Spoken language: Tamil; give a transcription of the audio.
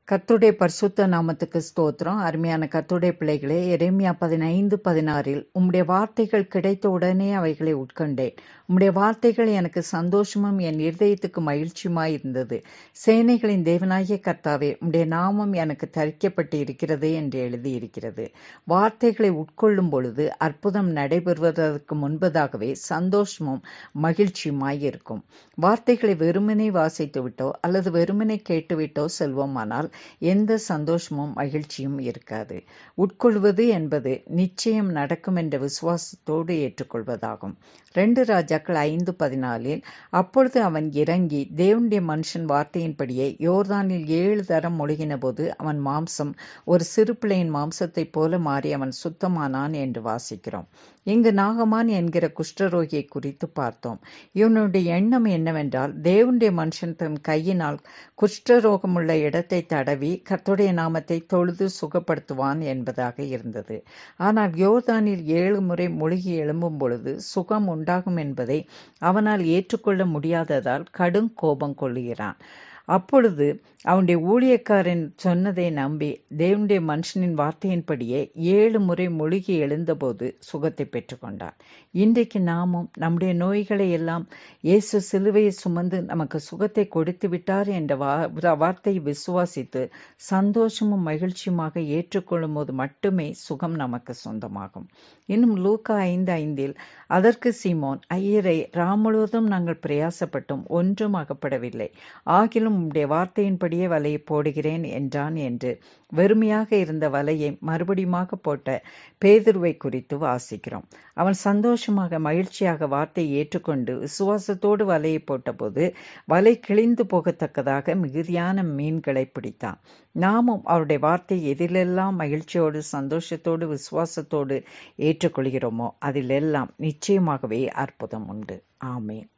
கர்த்தருடைய பரிசுத்த நாமத்துக்கு ஸ்தோத்திரம் அருமையான கர்த்தருடைய பிள்ளைகளே எரேமியா பதினைந்து பதினாறில் உம்முடைய வார்த்தைகள் கிடைத்த உடனே அவைகளை உட்கொண்டேன் உம்முடைய வார்த்தைகள் எனக்கு சந்தோஷமும் என் இருதயத்துக்கு மகிழ்ச்சியுமாய் இருந்தது சேனைகளின் தேவனாகிய கர்த்தாவே உம்முடைய நாமம் எனக்கு தரிக்கப்பட்டு இருக்கிறது என்று எழுதியிருக்கிறது வார்த்தைகளை உட்கொள்ளும் பொழுது அற்புதம் நடைபெறுவதற்கு முன்பதாகவே சந்தோஷமும் மகிழ்ச்சியுமாய் இருக்கும் வார்த்தைகளை வெறுமனே வாசித்து விட்டோ அல்லது வெறுமனே கேட்டுவிட்டோ செல்வோமானால் எந்த சந்தோஷமும் மகிழ்ச்சியும் இருக்காது உட்கொள்வது என்பது நிச்சயம் நடக்கும் என்ற விசுவாசத்தோடு ஏற்றுக்கொள்வதாகும் ரெண்டு ராஜாக்கள் ஐந்து பதினாலில் அப்பொழுது அவன் இறங்கி தேவனுடைய மனுஷன் வார்த்தையின்படியே யோர்தானில் ஏழு தரம் மொழிகின போது அவன் மாம்சம் ஒரு சிறு பிள்ளையின் மாம்சத்தைப் போல மாறி அவன் சுத்தமானான் என்று வாசிக்கிறோம் இங்கு நாகமான் என்கிற குஷ்டரோகியை குறித்து பார்த்தோம் இவனுடைய எண்ணம் என்னவென்றால் தேவனுடைய மனுஷன் தன் கையினால் குஷ்டரோகமுள்ள இடத்தை தடவி கர்த்தருடைய நாமத்தை தொழுது சுகப்படுத்துவான் என்பதாக இருந்தது ஆனால் யோர்தானில் ஏழு முறை மூழ்கி எழும்பும் பொழுது சுகம் உண்டாகும் என்பதை அவனால் ஏற்றுக்கொள்ள முடியாததால் கடும் கோபம் கொள்ளுகிறான் அப்பொழுது அவனுடைய ஊழியக்காரன் சொன்னதை நம்பி தேவனுடைய மனுஷனின் வார்த்தையின்படியே ஏழு முறை மொழிகி எழுந்தபோது சுகத்தை பெற்றுக்கொண்டார் இன்றைக்கு நாமும் நம்முடைய நோய்களை எல்லாம் இயேசு சிலுவையை சுமந்து நமக்கு சுகத்தை கொடுத்து விட்டார் என்ற வார்த்தையை விசுவாசித்து சந்தோஷமும் மகிழ்ச்சியுமாக ஏற்றுக்கொள்ளும் போது மட்டுமே சுகம் நமக்கு சொந்தமாகும் இன்னும் லூக்கா ஐந்து ஐந்தில் அதற்கு சீமோன் ஐயரை ராம் முழுவதும் நாங்கள் பிரயாசப்பட்டும் ஒன்றும் அகப்படவில்லை ஆகிலும் உம்முடைய வார்த்தையின்படியே வலையை போடுகிறேன் என்றான் என்று வெறுமையாக இருந்த வலையை மறுபடியுமாக போட்ட பேதுருவை குறித்து வாசிக்கிறோம் அவன் சந்தோஷமாக மகிழ்ச்சியாக வார்த்தையை ஏற்றுக்கொண்டு விசுவாசத்தோடு வலையை போட்டபோது வலை கிழிந்து போகத்தக்கதாக மிகுதியான மீன்களை பிடித்தான் நாமும் அவருடைய வார்த்தை எதிலெல்லாம் மகிழ்ச்சியோடு சந்தோஷத்தோடு விசுவாசத்தோடு ஏற்றுக்கொள்கிறோமோ அதிலெல்லாம் நிச்சயமாகவே அற்புதம் உண்டு ஆமேன்